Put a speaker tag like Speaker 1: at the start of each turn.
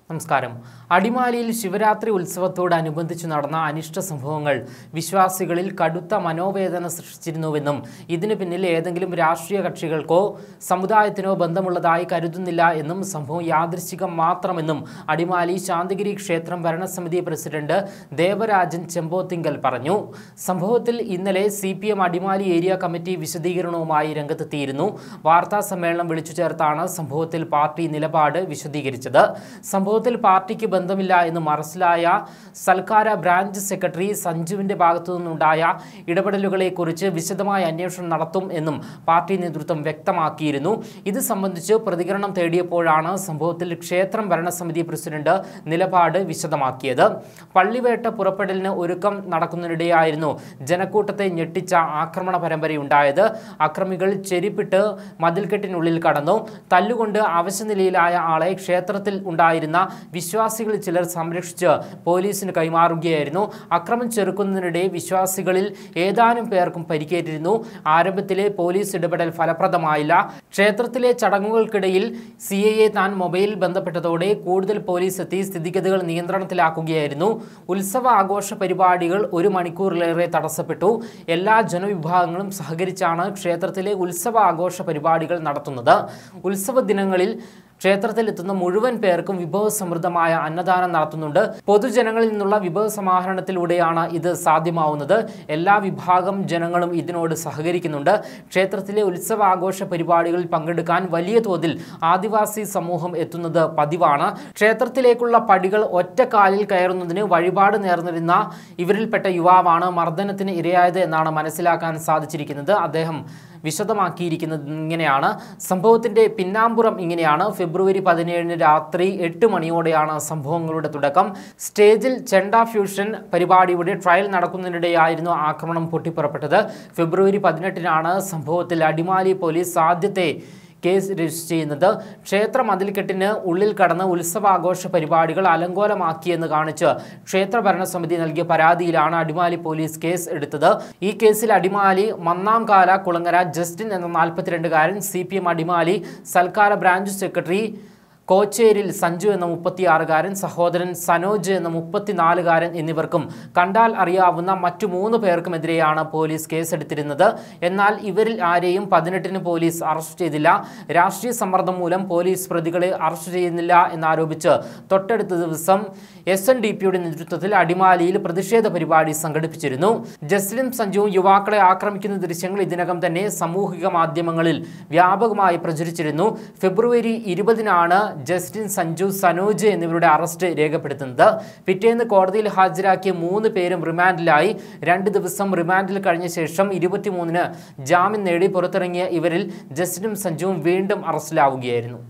Speaker 1: നമസ്കാരം അടിമാലിയിൽ ശിവരാത്രി ഉത്സവത്തോടനുബന്ധിച്ച് നടന്ന അനിഷ്ട സംഭവങ്ങൾ വിശ്വാസികളിൽ കടുത്ത മനോവേദന സൃഷ്ടിച്ചിരുന്നുവെന്നും ഇതിന് പിന്നിൽ ഏതെങ്കിലും രാഷ്ട്രീയ കക്ഷികൾക്കോ സമുദായത്തിനോ ബന്ധമുള്ളതായി കരുതുന്നില്ല എന്നും സംഭവം യാദൃശ്ചികം മാത്രമെന്നും അടിമാലി ശാന്തിഗിരി ക്ഷേത്രം ഭരണസമിതി പ്രസിഡന്റ് ദേവരാജൻ ചെമ്പോത്തിങ്കൽ പറഞ്ഞു സംഭവത്തിൽ ഇന്നലെ C P M Adimali area committee വിശദീകരണവുമായി രംഗത്തെത്തിയിരുന്നു വാർത്താ സമ്മേളനം വിളിച്ചു ചേർത്താണ് സംഭവത്തിൽ പാർട്ടി നിലപാട് വിശദീകരിച്ചത് സംഭവത്തിൽ പാർട്ടിക്ക് ബന്ധമില്ല എന്ന് മനസ്സിലായ സൽക്കാര ബ്രാഞ്ച് സെക്രട്ടറി സഞ്ജുവിന്റെ ഭാഗത്തു നിന്നുണ്ടായ ഇടപെടലുകളെക്കുറിച്ച് വിശദമായ അന്വേഷണം നടത്തും എന്നും പാർട്ടി നേതൃത്വം വ്യക്തമാക്കിയിരുന്നു ഇത് സംബന്ധിച്ച് പ്രതികരണം തേടിയപ്പോഴാണ് സംഭവത്തിൽ ക്ഷേത്രം ഭരണസമിതി പ്രസിഡന്റ് നിലപാട് വിശദമാക്കിയത് പള്ളിവേട്ട പുറപ്പെടലിന് ഒരുക്കം നടക്കുന്നതിനിടെയായിരുന്നു ജനക്കൂട്ടത്തെ ഞെട്ടിച്ച ആക്രമണ പരമ്പരയുണ്ടായത് അക്രമികൾ ചെരിപ്പിട്ട് മതിൽക്കെട്ടിനുള്ളിൽ കടന്നു തല്ലുകൊണ്ട് അവശനിലയിലായ ആളെ ക്ഷേത്രത്തിൽ ഉണ്ടായിരുന്ന വിശ്വാസികളിൽ ചിലർ സംരക്ഷിച്ച് പോലീസിന് കൈമാറുകയായിരുന്നു അക്രമം ചെറുക്കുന്നതിനിടെ വിശ്വാസികളിൽ ഏതാനും പേർക്കും പരിക്കേറ്റിരുന്നു ആരംഭത്തിലെ പോലീസ് ഇടപെടൽ ഫലപ്രദമായില്ല ക്ഷേത്രത്തിലെ ചടങ്ങുകൾക്കിടയിൽ സി എ താൻ മൊബൈലിൽ ബന്ധപ്പെട്ടതോടെ കൂടുതൽ പോലീസ് എത്തി സ്ഥിതിഗതികൾ നിയന്ത്രണത്തിലാക്കുകയായിരുന്നു ഉത്സവ ആഘോഷ പരിപാടികൾ ഒരു മണിക്കൂറിലേറെ തടസ്സപ്പെട്ടു എല്ലാ ജനവിഭാഗങ്ങളും സഹകരിച്ചാണ് ക്ഷേത്രത്തിലെ ഉത്സവ ആഘോഷ പരിപാടികൾ നടത്തുന്നത് ഉത്സവ ദിനങ്ങളിൽ ക്ഷേത്രത്തിൽ എത്തുന്ന മുഴുവൻ പേർക്കും വിഭവസമൃദ്ധമായ അന്നദാനം നടത്തുന്നുണ്ട് പൊതുജനങ്ങളിൽ നിന്നുള്ള വിഭവ സമാഹരണത്തിലൂടെയാണ് ഇത് സാധ്യമാവുന്നത് എല്ലാ വിഭാഗം ജനങ്ങളും ഇതിനോട് സഹകരിക്കുന്നുണ്ട് ക്ഷേത്രത്തിലെ ഉത്സവ ആഘോഷ പരിപാടികളിൽ പങ്കെടുക്കാൻ വലിയ തോതിൽ ആദിവാസി സമൂഹം എത്തുന്നത് പതിവാണ് ക്ഷേത്രത്തിലേക്കുള്ള പടികൾ ഒറ്റക്കാലിൽ കയറുന്നതിന് വഴിപാട് നേർന്നിരുന്ന ഇവരിൽപ്പെട്ട യുവാവാണ് മർദ്ദനത്തിന് ഇരയായത് എന്നാണ് മനസ്സിലാക്കാൻ സാധിച്ചിരിക്കുന്നത് അദ്ദേഹം വിശദമാക്കിയിരിക്കുന്നത് ഇങ്ങനെയാണ് സംഭവത്തിന്റെ പിന്നാമ്പുറം ഇങ്ങനെയാണ് ഫെബ്രുവരി പതിനേഴിന് രാത്രി എട്ട് മണിയോടെയാണ് സംഭവങ്ങളുടെ തുടക്കം സ്റ്റേജിൽ ചെണ്ട ഫ്യൂഷൻ പരിപാടിയുടെ ട്രയൽ നടക്കുന്നതിനിടെയായിരുന്നു ആക്രമണം പൊട്ടിപ്പുറപ്പെട്ടത് ഫെബ്രുവരി പതിനെട്ടിനാണ് സംഭവത്തിൽ അടിമാലി പോലീസ് ആദ്യത്തെ കേസ് രജിസ്റ്റർ ചെയ്യുന്നത് ക്ഷേത്ര മതിൽക്കെട്ടിന് ഉള്ളിൽ കടന്ന് ഉത്സവാഘോഷ പരിപാടികൾ അലങ്കോലമാക്കിയെന്ന് കാണിച്ച് ക്ഷേത്ര ഭരണസമിതി നൽകിയ പരാതിയിലാണ് അടിമാലി പോലീസ് കേസ് എടുത്തത് ഈ കേസിൽ അടിമാലി മന്നാംകാല കുളങ്ങര ജസ്റ്റിൻ എന്ന നാൽപ്പത്തിരണ്ടുകാരൻ C P M Adimali Salkkara branch secretary Kocheril Sanju എന്ന മുപ്പത്തിയാറുകാരൻ സഹോദരൻ സനോജ് എന്ന മുപ്പത്തിനാലുകാരൻ എന്നിവർക്കും കണ്ടാൽ അറിയാവുന്ന മറ്റു മൂന്ന് പേർക്കുമെതിരെയാണ് പോലീസ് കേസെടുത്തിരുന്നത് എന്നാൽ ഇവരിൽ ആരെയും പതിനെട്ടിന് പോലീസ് അറസ്റ്റ് ചെയ്തില്ല രാഷ്ട്രീയ സമ്മർദ്ദം മൂലം പോലീസ് പ്രതികളെ അറസ്റ്റ് ചെയ്യുന്നില്ല എന്നാരോപിച്ച് തൊട്ടടുത്ത ദിവസം എസ് എൻ ഡി പിയുടെ നേതൃത്വത്തിൽ അടിമാലിയിൽ പ്രതിഷേധ പരിപാടി സംഘടിപ്പിച്ചിരുന്നു ജസ്ലിം സഞ്ജുവും യുവാക്കളെ ആക്രമിക്കുന്ന ദൃശ്യങ്ങൾ ഇതിനകം തന്നെ സാമൂഹിക മാധ്യമങ്ങളിൽ വ്യാപകമായി പ്രചരിച്ചിരുന്നു ഫെബ്രുവരി ഇരുപതിനാണ് ജസ്റ്റിൻ സഞ്ജു സനോജ് എന്നിവരുടെ അറസ്റ്റ് രേഖപ്പെടുത്തുന്നത് പിറ്റേന്ന് കോടതിയിൽ ഹാജരാക്കിയ മൂന്ന് പേരും റിമാൻഡിലായി രണ്ട് ദിവസം റിമാൻഡിൽ കഴിഞ്ഞ ശേഷം ഇരുപത്തിമൂന്നിന് ജാമ്യം നേടി പുറത്തിറങ്ങിയ ഇവരിൽ ജസ്റ്റിനും സഞ്ജുവും വീണ്ടും അറസ്റ്റിലാവുകയായിരുന്നു